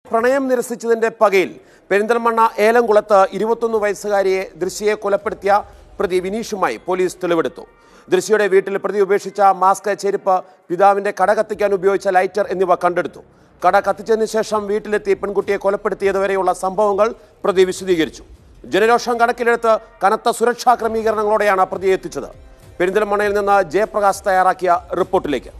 പ്രണയം നിരസിച്ചതിന്റെ പകയിൽ പെരിന്തൽമണ്ണ ഏലംകുളത്ത് ഇരുപത്തൊന്ന് വയസ്സുകാരിയെ ദൃശ്യയെ കൊലപ്പെടുത്തിയ പ്രതി വിനീഷുമായി പോലീസ് തെളിവെടുത്തു ദൃശ്യയുടെ വീട്ടിൽ പ്രതി ഉപേക്ഷിച്ച മാസ്ക് ചെരുപ്പ് പിതാവിന്റെ കട കത്തിക്കാൻ ഉപയോഗിച്ച ലൈറ്റർ എന്നിവ കണ്ടെടുത്തു കട കത്തിച്ചതിന് ശേഷം വീട്ടിലെത്തി പെൺകുട്ടിയെ കൊലപ്പെടുത്തിയതുവരെയുള്ള സംഭവങ്ങൾ പ്രതി വിശദീകരിച്ചു ജനരോഷം കണക്കിലെടുത്ത് കനത്ത സുരക്ഷാ ക്രമീകരണങ്ങളോടെയാണ് പ്രതിയെ എത്തിച്ചത് പെരിന്തൽമണ്ണയിൽ നിന്ന് ജയപ്രകാശ് തയ്യാറാക്കിയ റിപ്പോർട്ടിലേക്ക്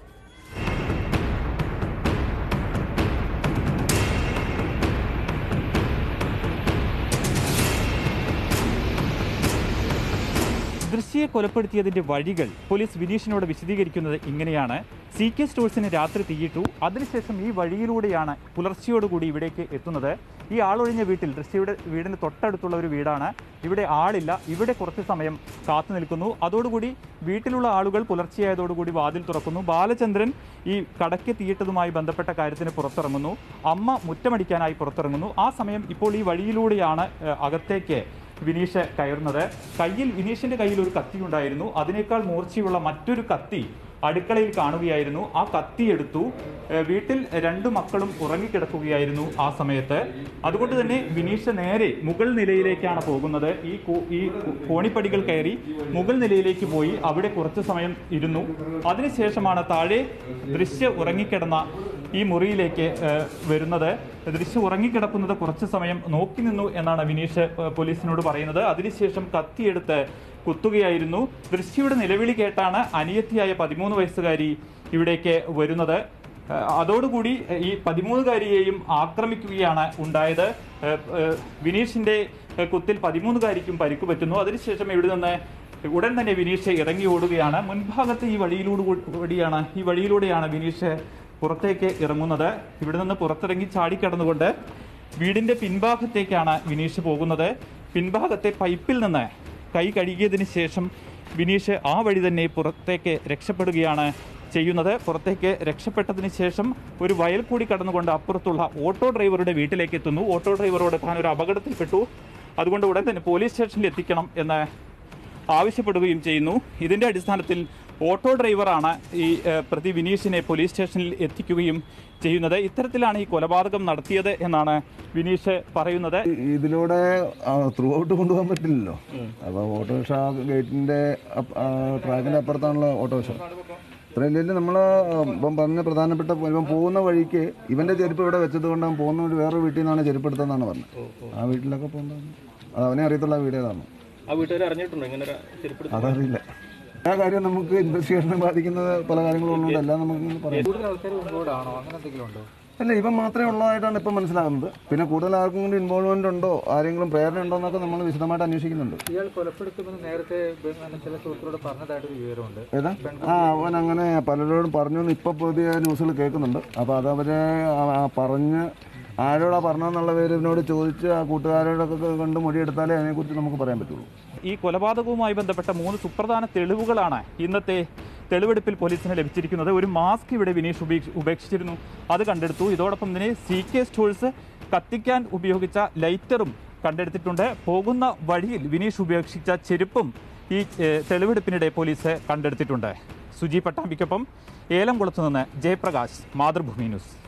ദൃശ്യയെ കൊലപ്പെടുത്തിയതിന്റെ വഴികൾ പോലീസ് വിനീഷിനോട് വിശദീകരിക്കുന്നത് ഇങ്ങനെയാണ് സി കെ സ്റ്റോഴ്സിന് രാത്രി തീയിട്ടു അതിനുശേഷം ഈ വഴിയിലൂടെയാണ് പുലർച്ചയോടുകൂടി ഇവിടേക്ക് എത്തുന്നത് ഈ ആളൊഴിഞ്ഞ വീട്ടിൽ ദൃശ്യയുടെ വീടിന് തൊട്ടടുത്തുള്ള ഒരു വീടാണ് ഇവിടെ ആളില്ല ഇവിടെ കുറച്ച് സമയം കാത്തു നിൽക്കുന്നു അതോടുകൂടി വീട്ടിലുള്ള ആളുകൾ പുലർച്ചെയായതോടുകൂടി വാതിൽ തുറക്കുന്നു ബാലചന്ദ്രൻ ഈ കടയ്ക്ക് തീയിട്ടതുമായി ബന്ധപ്പെട്ട കാര്യത്തിന് പുറത്തിറങ്ങുന്നു അമ്മ മുറ്റമടിക്കാനായി പുറത്തിറങ്ങുന്നു ആ സമയം ഇപ്പോൾ ഈ വഴിയിലൂടെയാണ് ഏഹ്, അകത്തേക്ക് വിനീഷ് കയറുന്നത് കയ്യിൽ വിനീഷിന്റെ കയ്യിൽ ഒരു കത്തി ഉണ്ടായിരുന്നു അതിനേക്കാൾ മൂർച്ചയുള്ള മറ്റൊരു കത്തി അടുക്കളയിൽ കാണുകയായിരുന്നു ആ കത്തി എടുത്തു ഏഹ് വീട്ടിൽ രണ്ടു മക്കളും ഉറങ്ങിക്കിടക്കുകയായിരുന്നു ആ സമയത്ത് അതുകൊണ്ട് തന്നെ വിനീഷ് നേരെ മുകൾ നിലയിലേക്കാണ് പോകുന്നത് ഈ കോ- ഈ കോണിപ്പടികൾ കയറി മുകൾ നിലയിലേക്ക് പോയി അവിടെ കുറച്ചു സമയം ഇരുന്നു അതിനുശേഷമാണ് താഴെ ദൃശ്യ ഉറങ്ങിക്കിടന്ന ഈ മുറിയിലേക്ക് ഏഹ്, വരുന്നത് ദൃശ്യം ഉറങ്ങിക്കിടക്കുന്നത് കുറച്ച് സമയം നോക്കി നിന്നു എന്നാണ് വിനീഷ് ഏഹ്, പോലീസിനോട് പറയുന്നത് അതിനുശേഷം കത്തിയെടുത്ത് കുത്തുകയായിരുന്നു ദൃശ്യയുടെ നിലവിളി കേട്ടാണ് അനിയത്തിയായ പതിമൂന്ന് വയസ്സുകാരി ഇവിടേക്ക് വരുന്നത് ഏഹ്, അതോടുകൂടി ഈ പതിമൂന്നുകാരിയെയും ആക്രമിക്കുകയാണ് ഉണ്ടായത് ഏഹ്, ഏഹ്, വിനീഷിന്റെ ഏഹ്, കുത്തിൽ പതിമൂന്നുകാരിക്കും പരിക്ക് പറ്റുന്നു അതിനുശേഷം ഇവിടെ നിന്ന് ഉടൻ തന്നെ വിനീഷ് ഇറങ്ങി ഓടുകയാണ് മുൻഭാഗത്ത് ഈ വഴിയിലൂടെ കൂടിയാണ് ഈ വഴിയിലൂടെയാണ് വിനീഷ് പുറത്തേക്ക് ഇറങ്ങുന്നത് ഇവിടെ നിന്ന് പുറത്തിറങ്ങി ചാടിക്കടന്നുകൊണ്ട് വീടിന്റെ പിൻഭാഗത്തേക്കാണ് വിനീഷ് പോകുന്നത് പിൻഭാഗത്തെ പൈപ്പിൽ നിന്ന് കൈ കഴുകിയതിന് ശേഷം വിനീഷ് ആ വഴി തന്നെ പുറത്തേക്ക് രക്ഷപ്പെടുകയാണ് ചെയ്യുന്നത് പുറത്തേക്ക് രക്ഷപ്പെട്ടതിന് ശേഷം ഒരു വയൽ കൂടി കടന്നുകൊണ്ട് അപ്പുറത്തുള്ള ഓട്ടോ ഡ്രൈവറുടെ വീട്ടിലേക്ക് എത്തുന്നു ഓട്ടോ ഡ്രൈവറോട് താൻ ഒരു അപകടത്തിൽപ്പെട്ടു അതുകൊണ്ട് ഉടൻ തന്നെ പോലീസ് സ്റ്റേഷനിൽ എത്തിക്കണം എന്ന് ആവശ്യപ്പെടുകയും ചെയ്യുന്നു ഇതിന്റെ അടിസ്ഥാനത്തിൽ ഓട്ടോ ഡ്രൈവറാണ് ഈ ഏഹ്, പ്രതി വിനീഷിനെ പോലീസ് സ്റ്റേഷനിൽ എത്തിക്കുകയും ചെയ്യുന്നത് ഇത്തരത്തിലാണ് ഈ കൊലപാതകം നടത്തിയത് എന്നാണ് വിനീഷ് പറയുന്നത് ഇതിലൂടെ ത്രൂ ഔട്ട് കൊണ്ടുപോകാൻ പറ്റില്ലല്ലോ അപ്പോൾ ഓട്ടോറിക്ഷ ഗേറ്റിന്റെ അപ്പ- ആ, ട്രാക്കിന്റെ അപ്പുറത്താണല്ലോ ഓട്ടോറിക്ഷ ഇത്രയല്ലേ നമ്മൾ ഇപ്പം പറഞ്ഞ പ്രധാനപ്പെട്ട ഇവൻ പോകുന്ന വഴിക്ക് ഇവന്റെ ചെരുപ്പ് ഇവിടെ വെച്ചത് കൊണ്ട് അവൻ പോകുന്ന ഒരു വേറൊരു വീട്ടിൽ നിന്നാണ് ചെരുപ്പ് എടുത്തതെന്നാണ് പറഞ്ഞത് ആ വീട്ടിലൊക്കെ പോകുന്നത് അത് അവനെ അറിയത്തുള്ള വീട് ഏതാണ് ആ വീട്ടുകാർ അറിഞ്ഞിട്ടുണ്ടോ ഇങ്ങനെ ഒരു ചെരുപ്പ് അതറിയില്ല ആ കാര്യം നമുക്ക് ഇൻവെസ്റ്റിഗേഷനെ ബാധിക്കുന്നത് പല കാര്യങ്ങളും ഉള്ളതുകൊണ്ട് എല്ലാം നമുക്ക് ഇങ്ങനെ പറയാം കൂടുതൽ ആൾക്കാർ ഇൻവോൾവ് അങ്ങനെ എന്തെങ്കിലും ഉണ്ടോ അല്ല ഇവൻ മാത്രമേ ഉള്ളതായിട്ടാണ് ഇപ്പം മനസ്സിലാകുന്നത് പിന്നെ കൂടുതൽ ആർക്കും കൂടി ഇൻവോൾവ്മെന്റ് ഉണ്ടോ ആരെങ്കിലും പ്രേരണ ഉണ്ടോ എന്നൊക്കെ നമ്മൾ വിശദമായിട്ട് അന്വേഷിക്കുന്നുണ്ട് ഇയാൾ കൊലപ്പെടുത്തുമെന്ന് നേരത്തെ ബ- ചില സുഹൃത്തുക്കളോട് പറഞ്ഞതായിട്ടൊരു വിവരമുണ്ട് ഏതാ ആ അവൻ അങ്ങനെ പലരോടും പറഞ്ഞു എന്ന് ഇപ്പൊ പുതിയ ന്യൂസുകൾ കേൾക്കുന്നുണ്ട് അപ്പൊ അതവരെ ആ- ആ പറഞ്ഞ് ആരോടാ പറഞ്ഞെന്നുള്ള പേര് ഇവനോട് ചോദിച്ച് ആ കൂട്ടുകാരോടൊക്കെ കണ്ട് മൊഴിയെടുത്താലേ അതിനെക്കുറിച്ച് നമുക്ക് പറയാൻ പറ്റുള്ളൂ ഈ കൊലപാതകവുമായി ബന്ധപ്പെട്ട മൂന്ന് സുപ്രധാന തെളിവുകളാണ് ഇന്നത്തെ തെളിവെടുപ്പിൽ പോലീസിന് ലഭിച്ചിരിക്കുന്നത് ഒരു മാസ്ക് ഇവിടെ വിനീഷ് ഉപേക്ഷ- ഉപേക്ഷിച്ചിരുന്നു അത് കണ്ടെടുത്തു ഇതോടൊപ്പം തന്നെ സി കെ സ്റ്റോഴ്സ് കത്തിക്കാൻ ഉപയോഗിച്ച ലൈറ്ററും കണ്ടെടുത്തിട്ടുണ്ട് പോകുന്ന വഴിയിൽ വിനീഷ് ഉപേക്ഷിച്ച ചെരുപ്പും ഈ ഏഹ്, തെളിവെടുപ്പിനിടെ പോലീസ് കണ്ടെടുത്തിട്ടുണ്ട് സുജി പട്ടാമ്പിക്കൊപ്പം ഏലംകുളത്ത് നിന്ന് ജയപ്രകാശ് മാതൃഭൂമി ന്യൂസ്